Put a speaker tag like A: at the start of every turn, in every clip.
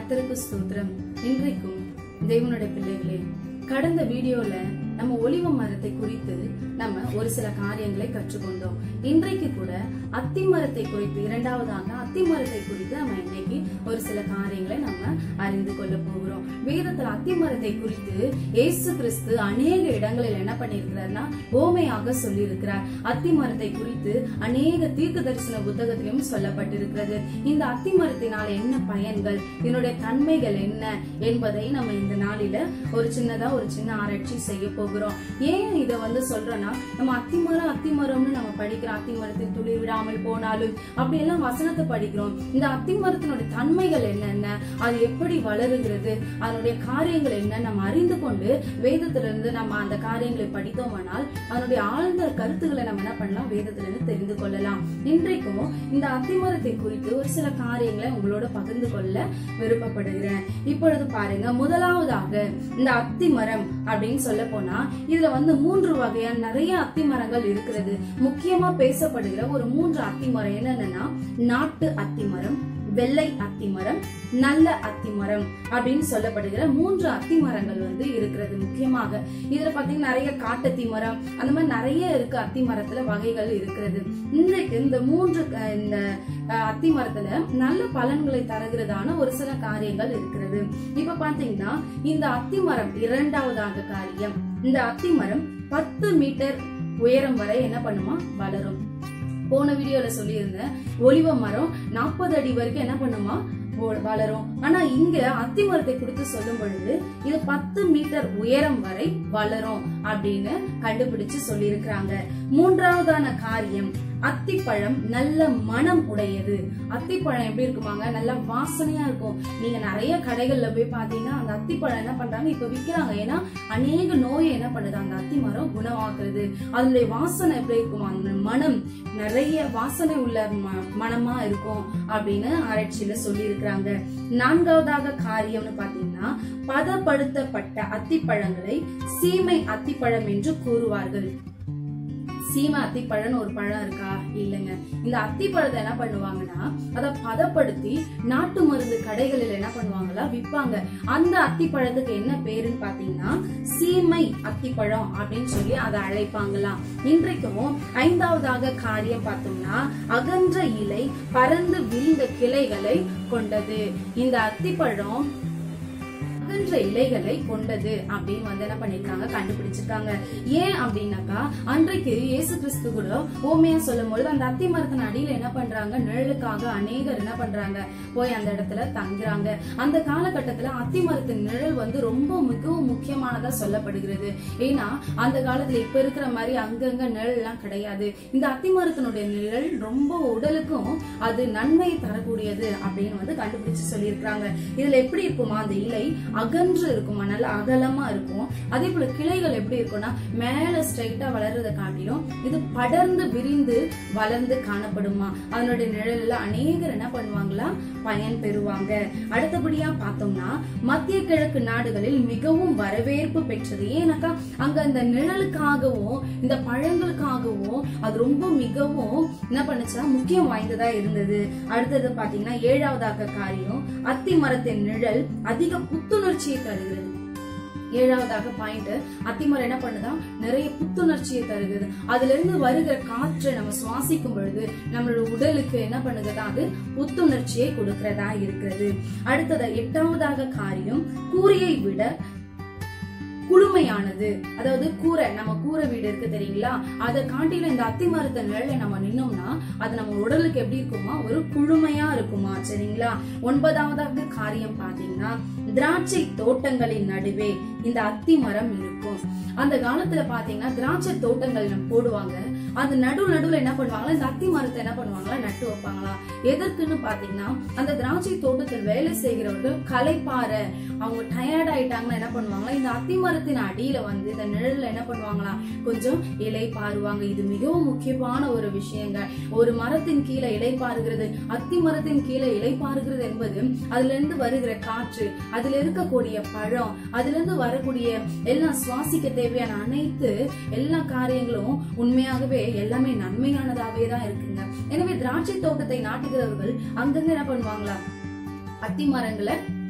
A: கர்த்தருக்கு ஸ்தோத்திரம் இன்றைக்கும் தேவனுடைய பிள்ளைகளே கடந்த வீடியோல நம்ம ஒலிவ மரத்தை குறித்து நம்ம ஒரு சில காரியங்களை கற்றுக்கொண்டோம் இன்றைக்கு கூட அத்தி மரத்தை குறித்து இரண்டாவதாக அத்தி மரத்தை குறித்து நம்ம இன்னைக்கு ஒரு சில காரியங்களை நம்ம அறிந்து கொள்ள போகிறோம் வேதத்துல அத்தி மரத்தை குறித்து இயேசு கிறிஸ்து அநேக இடங்களில் என்ன பண்ணியிருக்கிறார்னா ஓமையாக சொல்லியிருக்கிறார் அத்தி மரத்தை குறித்து அநேக தீர்க்க தரிசன புத்தகத்திலும் சொல்லப்பட்டிருக்கிறது இந்த அத்தி மரத்தினால என்ன பயன்கள் இதனுடைய தன்மைகள் என்ன என்பதை நம்ம இந்த நாளில ஒரு சின்னதா ஒரு சின்ன ஆராய்ச்சி செய்ய போகிறோம் ஏன் இத வந்து சொல்றோம்னா நம்ம அத்திமரம் அத்திமரம்னு நம்ம படிக்கிறோம் அத்திமரத்தில் துளி விடாமல் போனாலும் அப்படி எல்லாம் வசனத்தை படிக்கிறோம் இந்த அத்திமரத்தினுடைய தன்மைகள் என்னென்ன அது எப்படி வளருகிறது அதனுடைய காரியங்கள் என்ன நம்ம அறிந்து கொண்டு வேதத்திலிருந்து நம்ம அந்த காரியங்களை படித்தோமானால் அதனுடைய ஆழ்ந்த கருத்துக்களை நம்ம என்ன பண்ணலாம் வேதத்திலிருந்து தெரிந்து கொள்ளலாம் இன்றைக்கும் இந்த அத்திமரத்தை குறித்து ஒரு சில காரியங்களை உங்களோட பகிர்ந்து கொள்ள விருப்பப்படுகிறேன் இப்பொழுது பாருங்க முதலாவதாக இந்த அத்தி மரம் அப்படின்னு சொல்ல போனா இதுல வந்து மூன்று வகையான நிறைய அத்தி மரங்கள் இருக்கிறது முக்கியமா பேசப்படுகிற ஒரு மூன்று அத்தி மரம் என்னென்னா நாட்டு அத்தி மரம் வெள்ளை அத்தி மரம் நல்ல அத்தி மரம் அப்படின்னு சொல்லப்படுகிற மூன்று அத்தி மரங்கள் வந்து இருக்கிறது முக்கியமாக இதுல பாத்தீங்கன்னா நிறைய காட்டத்தி மரம் அந்த மாதிரி நிறைய இருக்கு அத்தி மரத்துல வகைகள் இருக்கிறது இன்றைக்கு இந்த மூன்று அஹ், இந்த அஹ், அத்தி மரத்துல நல்ல பலன்களை தருகிறதான ஒரு சில காரியங்கள் இருக்கிறது இப்ப பாத்தீங்கன்னா இந்த அத்தி மரம் இரண்டாவதாக காரியம் இந்த அத்தி மரம் பத்து மீட்டர் உயரம் வரை என்ன பண்ணுமா வளரும் போன வீடியோல சொல்லியிருந்தேன் ஒலிவ மரம் நாற்பது அடி வரைக்கும் என்ன பண்ணுமா வ- வளரும் ஆனா இங்க அத்தி மரத்தை குறித்து சொல்லும் பொழுது இது பத்து மீட்டர் உயரம் வரை வளரும் அப்படின்னு கண்டுபிடிச்சு சொல்லியிருக்கிறாங்க மூன்றாவதான காரியம் அத்திப்பழம் நல்ல மனம் உடையது அத்திப்பழம் எப்படி இருக்குமாங்க நல்ல வாசனையா இருக்கும் நீங்க நிறைய கடைகள்ல போய் பாத்தீங்கன்னா அந்த அத்திப்பழம் என்ன பண்றாங்க இப்ப விக்கிறாங்க ஏன்னா அநேக நோயை என்ன பண்ணுது அந்த அத்தி மரம் குணமாக்குறது அதனுடைய வாசனை எப்படி இருக்குமா அந்த மனம் நிறைய வாசனை உள்ள ம- மனமா இருக்கும் அப்படின்னு ஆராய்ச்சியில சொல்லி இருக்கிறாங்க நான்காவதாக காரியம்னு பாத்தீங்கன்னா பதப்படுத்தப்பட்ட அத்திப்பழங்களை சீமை அத்திப்பழம் என்று கூறுவார்கள் சீமை அத்திப்பழம்னு ஒரு பழம் இருக்கா இல்லைங்க இந்த அத்திப்பழத்தை என்ன பண்ணுவாங்கன்னா அதை பதப்படுத்தி நாட்டு மருந்து கடைகளில் என்ன பண்ணுவாங்களா விற்பாங்க அந்த அத்திப்பழத்துக்கு என்ன பேருன்னு பாத்தீங்கன்னா சீமை அத்திப்பழம் அப்படின்னு சொல்லி அதை அழைப்பாங்களாம் இன்றைக்கும் ஐந்தாவதாக காரியம் பார்த்தோம்னா அகன்ற இலை பறந்து விரிந்த கிளைகளை கொண்டது இந்த அத்திப்பழம் அகன்ற இலைகளை கொண்டது அப்படின்னு வந்து என்ன பண்ணிருக்காங்க கண்டுபிடிச்சிருக்காங்க ஏன் அப்படின்னாக்கா அன்றைக்கு இயேசு கிறிஸ்து கூட ஓமையா சொல்லும் பொழுது அந்த அத்தி மரத்தின் அடியில என்ன பண்றாங்க நிழலுக்காக அநேகர் என்ன பண்றாங்க போய் அந்த இடத்துல தங்குறாங்க அந்த காலகட்டத்துல அத்தி மரத்தின் நிழல் வந்து ரொம்ப மிகவும் முக்கியமானதா சொல்லப்படுகிறது ஏன்னா அந்த காலத்துல இப்ப இருக்கிற மாதிரி அங்கங்க நிழல் எல்லாம் கிடையாது இந்த அத்தி மரத்தினுடைய நிழல் ரொம்ப உடலுக்கும் அது நன்மை தரக்கூடியது அப்படின்னு வந்து கண்டுபிடிச்சு சொல்லியிருக்கிறாங்க இதுல எப்படி இருக்குமா அந்த இலை அகன்று இருக்குமா நல்ல அகலமா இருக்கும் அதே போல கிளைகள் எப்படி இருக்கும்னா மேல ஸ்ட்ரைட்டா வளர்றதை காட்டிலும் இது படர்ந்து விரிந்து வளர்ந்து காணப்படுமா அதனுடைய நிழல்ல அநேகர் என்ன பண்ணுவாங்களா பயன் பெறுவாங்க அடுத்தபடியா பார்த்தோம்னா மத்திய கிழக்கு நாடுகளில் மிகவும் வரவேற்பு பெற்றது ஏன்னாக்கா அங்க அந்த நிழலுக்காகவும் இந்த பழங்களுக்காகவும் அது ரொம்ப மிகவும் என்ன பண்ணுச்சுன்னா முக்கியம் வாய்ந்ததா இருந்தது அடுத்தது பாத்தீங்கன்னா ஏழாவதாக காரியம் அத்தி மரத்தின் நிழல் அதிக புத்துணர்ச்சியை தருகிறது ஏழாவதாக பாயிண்ட் அத்திமரம் என்ன பண்ணுதா நிறைய புத்துணர்ச்சியை தருகிறது அதுல இருந்து வருகிற காற்றை நம்ம சுவாசிக்கும் பொழுது நம்மளோட உடலுக்கு என்ன பண்ணுகிறதா அது புத்துணர்ச்சியை கொடுக்கிறதா இருக்கிறது அடுத்தது எட்டாவதாக காரியம் கூரையை விட குளுமையானது அதாவது கூரை நம்ம கூரை வீடு இருக்கு தெரியுங்களா அதை காட்டில இந்த அத்தி மரத்த நிழல்ல நம்ம நின்னோம்னா அது நம்ம உடலுக்கு எப்படி இருக்குமா ஒரு குளுமையா இருக்குமா சரிங்களா ஒன்பதாவதாக காரியம் பாத்தீங்கன்னா திராட்சை தோட்டங்களின் நடுவே இந்த அத்தி மரம் இருக்கும் அந்த காலத்துல பாத்தீங்கன்னா திராட்சை தோட்டங்கள் போடுவாங்க அது நடு நடுவுல என்ன பண்ணுவாங்களா இந்த அத்தி மரத்தை என்ன பண்ணுவாங்களா நட்டு வைப்பாங்களா எதற்குன்னு பாத்தீங்கன்னா அந்த திராட்சை தோட்டத்தில் வேலை செய்கிறவர்கள் களைப்பாற அவங்க டயர்ட் ஆயிட்டாங்கன்னா என்ன பண்ணுவாங்களா இந்த அத்தி மரத்தின் அடியில வந்து இந்த நிழல்ல என்ன பண்ணுவாங்களா கொஞ்சம் இலை பாருவாங்க இது மிகவும் முக்கியமான ஒரு விஷயங்க ஒரு மரத்தின் கீழே இலை பாருகிறது அத்தி மரத்தின் கீழே இலை பாருகிறது என்பது அதுல இருந்து வருகிற காற்று அதுல இருக்கக்கூடிய பழம் அதுல இருந்து வரக்கூடிய எல்லாம் சுவாசிக்க தேவையான அனைத்து எல்லா காரியங்களும் உண்மையாகவே எல்லாமே நன்மையானதாவே தான் இருக்குங்க எனவே திராட்சை தோட்டத்தை நாட்டுகிறவர்கள் அங்கங்க என்ன பண்ணுவாங்களா அத்தி மரங்களை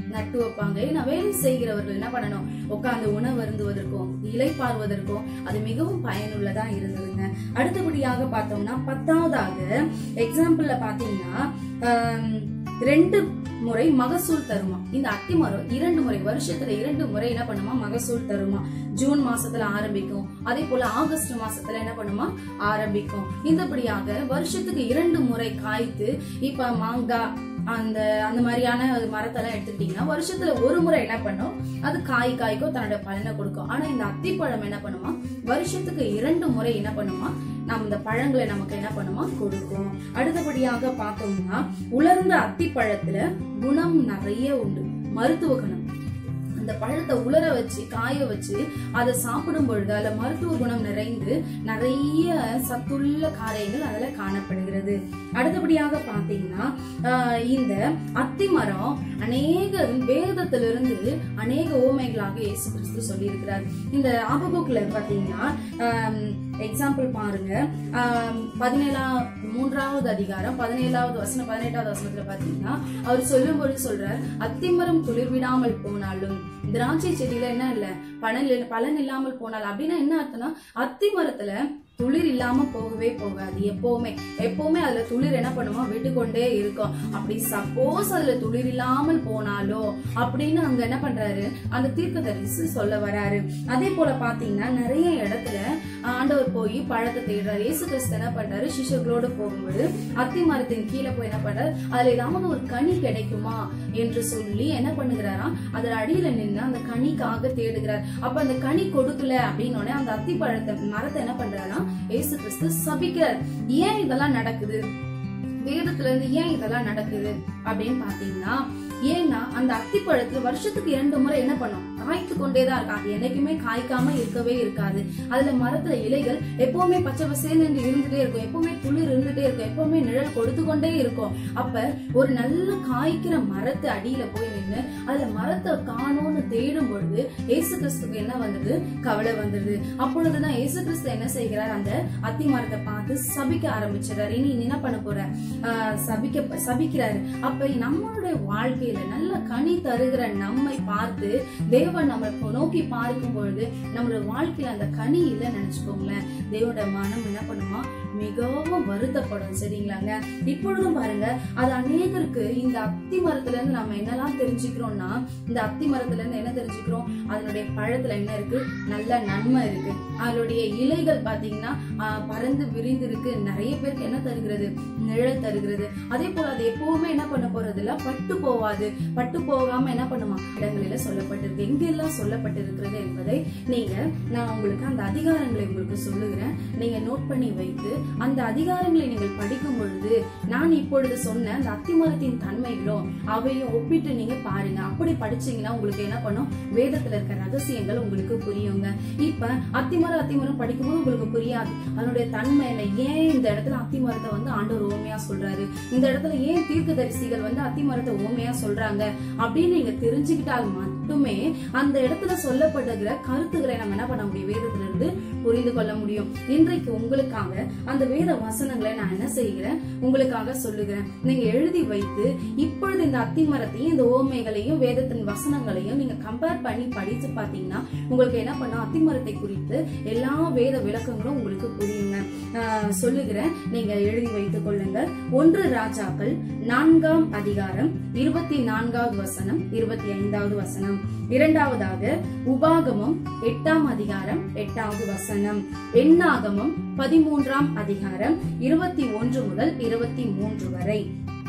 A: நட்டு வைப்பாங்க ஏன்னா வேலை செய்கிறவர்கள் என்ன பண்ணணும் உட்கார்ந்து உணவு அருந்துவதற்கும் இலைப்பாறுவதற்கும் அது மிகவும் பயனுள்ளதா இருந்ததுங்க அடுத்தபடியாக பார்த்தோம்னா பத்தாவதாக எக்ஸாம்பிள்ல பாத்தீங்கன்னா ஆம், ரெண்டு முறை மகசூல் தருமா இந்த அத்தி மரம் இரண்டு முறை வருஷத்துல இரண்டு முறை என்ன பண்ணுமா மகசூல் தருமா ஜூன் மாசத்துல ஆரம்பிக்கும் அதே போல ஆகஸ்ட் மாசத்துல என்ன பண்ணுமா ஆரம்பிக்கும் இந்தபடியாக வருஷத்துக்கு இரண்டு முறை காய்த்து இப்ப மாங்காய் அந்த அந்த மாதிரியான மரத்தெல்லாம் எடுத்துக்கிட்டீங்கன்னா வருஷத்துல ஒரு முறை என்ன பண்ணும் அது காய் காய்க்கும் தன்னோட பலனை கொடுக்கும் ஆனா இந்த அத்திப்பழம் என்ன பண்ணுமா வருஷத்துக்கு இரண்டு முறை என்ன பண்ணுமா நம்ம இந்த பழங்களை நமக்கு என்ன பண்ணுமா கொடுக்கும் அடுத்தபடியாக பார்த்தோம்னா உலர்ந்த அத்திப்பழத்துல குணம் நிறைய உண்டு மருத்துவ குணம் அந்த பழத்தை உலர வச்சு காய வச்சு அதை சாப்பிடும் பொழுது அதுல மருத்துவ குணம் நிறைந்து நிறைய சத்துள்ள காரியங்கள் அதுல காணப்படுகிறது அடுத்தபடியாக பாத்தீங்கன்னா ஆஹ் இந்த அத்தி மரம் அநேக வேதத்திலிருந்து அநேக ஓமைகளாக இயேசு கிறிஸ்து சொல்லியிருக்கிறார் இந்த ஆபகுக்ல பாத்தீங்கன்னா எக்ஸாம்பிள் பாருங்க ஆம், பதினேழாம் மூன்றாவது அதிகாரம் பதினேழாவது வசனம் பதினெட்டாவது வசனத்துல பாத்தீங்கன்னா அவர் சொல்லும்போது சொல்றார் அத்திமரம் துளிர் விடாமல் போனாலும் திராட்சை செடியில என்ன இல்ல பலன் இல்ல- பலன் இல்லாமல் போனால் அப்படின்னா என்ன அர்த்தம்னா அத்தி மரத்துல துளிர் இல்லாம போகவே போகாது எப்பவுமே எப்பவுமே அதுல துளிர் என்ன பண்ணுமா விட்டுக்கொண்டே இருக்கும் அப்படி சப்போஸ் அதுல துளிர் இல்லாமல் போனாலோ அப்படின்னு அங்க என்ன பண்றாரு அந்த தீர்க்கதரிசி சொல்ல வராரு அதே போல பாத்தீங்கன்னா நிறைய இடத்துல ஆண்டவர் போய் பழத்தை தேடுறாரு இயேசு கிறிஸ்து என்ன பண்றாரு சிஷ்யர்களோட போகும்போது அத்தி மரத்தின் கீழே போய் என்ன பண்றாரு அதுல ஏதாவது ஒரு கனி கிடைக்குமா என்று சொல்லி என்ன பண்ணுகிறாராம் அதுல அடியில நின்று அந்த கனிக்காக தேடுகிறார் அப்ப அந்த கனி கொடுக்கல அப்படின்னு உடனே அந்த அத்தி பழத்தை மரத்தை என்ன பண்றாராம் இயேசு கிறிஸ்து சபிக்கிறார் ஏன் இதெல்லாம் நடக்குது வேதத்துல இருந்து ஏன் இதெல்லாம் நடக்குது அப்படின்னு பாத்தீங்கன்னா ஏன்னா அந்த அத்திப்பழத்துல வருஷத்துக்கு இரண்டு முறை என்ன பண்ணும் காய்த்து கொண்டேதான் இருக்கும் அது என்னைக்குமே காய்க்காம இருக்கவே இருக்காது அதுல மரத்துல இலைகள் எப்பவுமே பச்சை பசேன்னு என்று இருந்துட்டே இருக்கும் எப்பவுமே துளிர் இருந்துட்டே இருக்கும் எப்பவுமே நிழல் கொடுத்து கொண்டே இருக்கும் அப்ப ஒரு நல்ல காய்க்கிற மரத்து அடியில போய் நின்று அதுல மரத்தை காணோம்னு தேடும் பொழுது இயேசு கிறிஸ்துக்கு என்ன வந்தது கவலை வந்தது அப்பொழுதுதான் இயேசு கிறிஸ்து என்ன செய்கிறார் அந்த அத்தி மரத்தை பார்த்து சபிக்க ஆரம்பிச்சிடறாரு இனி நீ என்ன பண்ண போற ஆஹ் சபிக்க சபிக்கிறாரு அப்ப நம்மளுடைய வாழ்க்கையில நல்ல கனி தருகிற நம்மை பார்த்து தேவன் நம்மளை நோக்கி பார்க்கும் பொழுது நம்மளோட வாழ்க்கையில அந்த கனி இல்லைன்னு நினைச்சுக்கோங்களேன் தேவனோட மனம் என்ன பண்ணுமா மிகவும் வருத்தப்படும் சரிங்களாங்க இப்பொழுதும் பாருங்க அது அநேகருக்கு இந்த அத்தி மரத்துல இருந்து நம்ம என்னெல்லாம் தெரிஞ்சுக்கிறோம்னா இந்த அத்தி மரத்துல இருந்து என்ன தெரிஞ்சுக்கிறோம் அதனுடைய பழத்துல என்ன இருக்கு நல்ல நன்மை இருக்கு அதனுடைய இலைகள் பாத்தீங்கன்னா ஆஹ், பறந்து விரிந்து இருக்கு நிறைய பேருக்கு என்ன தருகிறது நிழல் தருகிறது அதே போல அது எப்பவுமே என்ன பண்ண போறது இல்ல பட்டு போவாது பட்டு போகாம என்ன பண்ணுமா இடங்களில சொல்லப்பட்டிருக்கு எங்கெல்லாம் சொல்லப்பட்டிருக்கிறது என்பதை நீங்க நான் உங்களுக்கு அந்த அதிகாரங்களை உங்களுக்கு சொல்லுகிறேன் நீங்க நோட் பண்ணி வைத்து அந்த அதிகாரங்களை நீங்கள் படிக்கும் பொழுது நான் இப்பொழுது சொன்ன அந்த அத்திமரத்தின் தன்மைகளும் அவையும் ஒப்பிட்டு நீங்க பாருங்க அப்படி படிச்சீங்கன்னா உங்களுக்கு என்ன பண்ணும் வேதத்துல இருக்க ரகசியங்கள் உங்களுக்கு புரியுங்க இப்ப அத்திமரம் அத்திமரம் படிக்கும்போது உங்களுக்கு புரியாது அதனுடைய தன்மை என்ன ஏன் இந்த இடத்துல அத்திமரத்தை வந்து ஆண்டவர் ஓமையா சொல்றாரு இந்த இடத்துல ஏன் தீர்க்கதரிசிகள் வந்து அத்திமரத்தை ஓமையா சொல்றாங்க அப்படின்னு நீங்க தெரிஞ்சுக்கிட்டால் மட்டுமே அந்த இடத்துல சொல்லப்படுகிற கருத்துக்களை நம்ம என்ன பண்ண முடியும் வேதத்துல இருந்து புரிந்து கொள்ள முடியும் இன்றைக்கு உங்களுக்காக அந்த வேத வசனங்களை நான் என்ன செய்கிறேன் உங்களுக்காக சொல்லுகிறேன் நீங்க எழுதி வைத்து இப்பொழுது இந்த அத்திமரத்தையும் இந்த ஓமைகளையும் வேதத்தின் வசனங்களையும் நீங்க கம்பேர் பண்ணி படிச்சு பாத்தீங்கன்னா உங்களுக்கு என்ன பண்ண அத்திமரத்தை குறித்து எல்லா வேத விளக்கங்களும் உங்களுக்கு புரியுங்க ஆஹ் சொல்லுகிறேன் நீங்க எழுதி வைத்துக் கொள்ளுங்கள் ஒன்று ராஜாக்கள் நான்காம் அதிகாரம் இருபத்தி நான்காவது வசனம் இருபத்தி ஐந்தாவது வசனம் இரண்டாவதாக உபாகமம் எட்டாம் அதிகாரம் எட்டாவது வசனம் எண்ணாகமம் பதிமூன்றாம் அதிகாரம் இருபத்தி ஒன்று முதல் இருபத்தி மூன்று வரை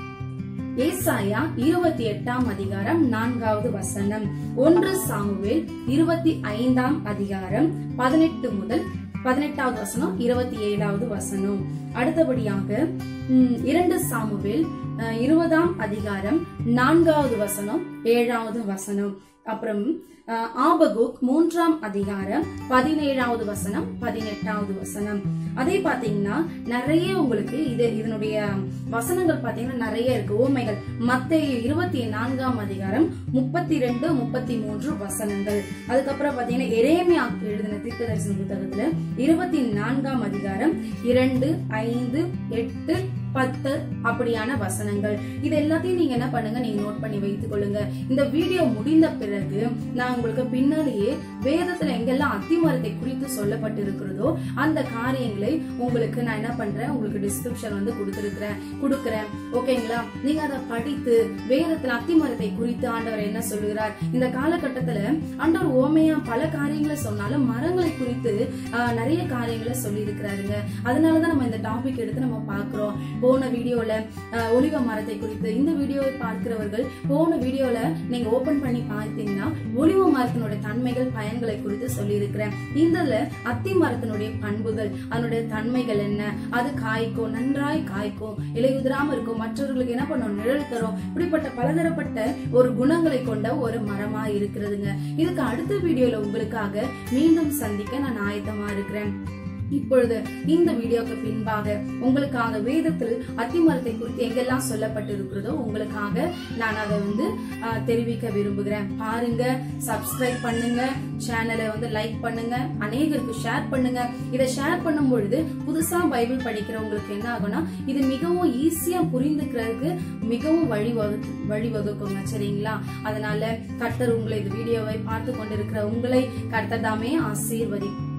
A: ஏசாயா இருபத்தி எட்டாம் அதிகாரம் நான்காவது வசனம் ஒன்று சாமுவேல் இருபத்தி ஐந்தாம் அதிகாரம் பதினெட்டு முதல் பதினெட்டாவது வசனம் இருபத்தி ஏழாவது வசனம் அடுத்தபடியாக ம், இரண்டு சாமுவேல் அஹ், இருபதாம் அதிகாரம் நான்காவது வசனம் ஏழாவது வசனம் அப்புறம் அஹ், ஆபகுக் மூன்றாம் அதிகாரம் பதினேழாவது வசனம் பதினெட்டாவது வசனம் அதே பாத்தீங்கன்னா நிறைய உங்களுக்கு இது இதனுடைய வசனங்கள் பாத்தீங்கன்னா நிறைய இருக்கு ஓமைகள் மத்தேயு இருபத்தி நான்காம் அதிகாரம் முப்பத்தி ரெண்டு முப்பத்தி மூன்று வசனங்கள் அதுக்கப்புறம் பாத்தீங்கன்னா எரேமியா எழுதின தீர்க்கதரிசன புத்தகத்துல இருபத்தி நான்காம் அதிகாரம் இரண்டு ஐந்து எட்டு பத்து அப்படியான வசனங்கள் இது எல்லாத்தையும் நீங்க என்ன பண்ணுங்க நீங்க நோட் பண்ணி வைத்துக் கொள்ளுங்க இந்த வீடியோ முடிந்த பிறகு நான் உங்களுக்கு பின்னாலேயே வேதத்துல எங்கெல்லாம் அத்திமரத்தை குறித்து சொல்லப்பட்டிருக்கிறதோ அந்த காரியங்களை உங்களுக்கு நான் என்ன பண்றேன் உங்களுக்கு டிஸ்கிரிப்ஷன் வந்து கொடுத்திருக்கிறேன் கொடுக்கிறேன் ஓகேங்களா நீங்க அதை படித்து வேதத்துல அத்திமரத்தை குறித்து ஆண்டவர் என்ன சொல்லுகிறார் இந்த காலகட்டத்துல ஆண்டவர் ஓமையா பல காரியங்களை சொன்னாலும் மரங்களை குறித்து ஆஹ், நிறைய காரியங்களை சொல்லி இருக்கிறாருங்க அதனாலதான் நம்ம இந்த டாபிக் எடுத்து நம்ம பார்க்கிறோம் போன வீடியோல ஆஹ், ஒலிவ மரத்தை குறித்து இந்த வீடியோவை பார்க்கிறவர்கள் போன வீடியோல நீங்க ஓபன் பண்ணி பார்த்தீங்கன்னா ஒலிவ மரத்தினுடைய தன்மைகள் பயன்களை குறித்து சொல்லி இருக்கிறேன் இந்தல அத்தி மரத்தினுடைய பண்புகள் அதனுடைய தன்மைகள் என்ன அது காய்க்கும் நன்றாய் காய்க்கும் இலை உதிராம இருக்கும் மற்றவர்களுக்கு என்ன பண்ணும் நிழல் தரும் இப்படிப்பட்ட பலதரப்பட்ட ஒரு குணங்களை கொண்ட ஒரு மரமா இருக்கிறதுங்க இதுக்கு அடுத்த வீடியோல உங்களுக்காக மீண்டும் சந்திக்க நான் ஆயத்தமா இருக்கிறேன் இப்பொழுது இந்த வீடியோக்கு பின்பாக உங்களுக்காக வேதத்தில் அத்திமரத்தை குறித்து எங்கெல்லாம் சொல்லப்பட்டிருக்கிறதோ உங்களுக்காக நான் அதை வந்து ஆஹ், தெரிவிக்க விரும்புகிறேன் பாருங்க சப்ஸ்கிரைப் பண்ணுங்க சேனலை வந்து லைக் பண்ணுங்க அநேகருக்கு ஷேர் பண்ணுங்க இதை ஷேர் பண்ணும் பொழுது புதுசா பைபிள் படிக்கிறவங்களுக்கு என்ன ஆகும்னா இது மிகவும் ஈஸியா புரிந்துக்கிறதுக்கு மிகவும் வழிவகு வழிவகுக்குங்க சரிங்களா அதனால கர்த்தர் உங்களை இந்த வீடியோவை பார்த்து கொண்டிருக்கிற உங்களை கர்த்தர் தாமே ஆசீர்வதி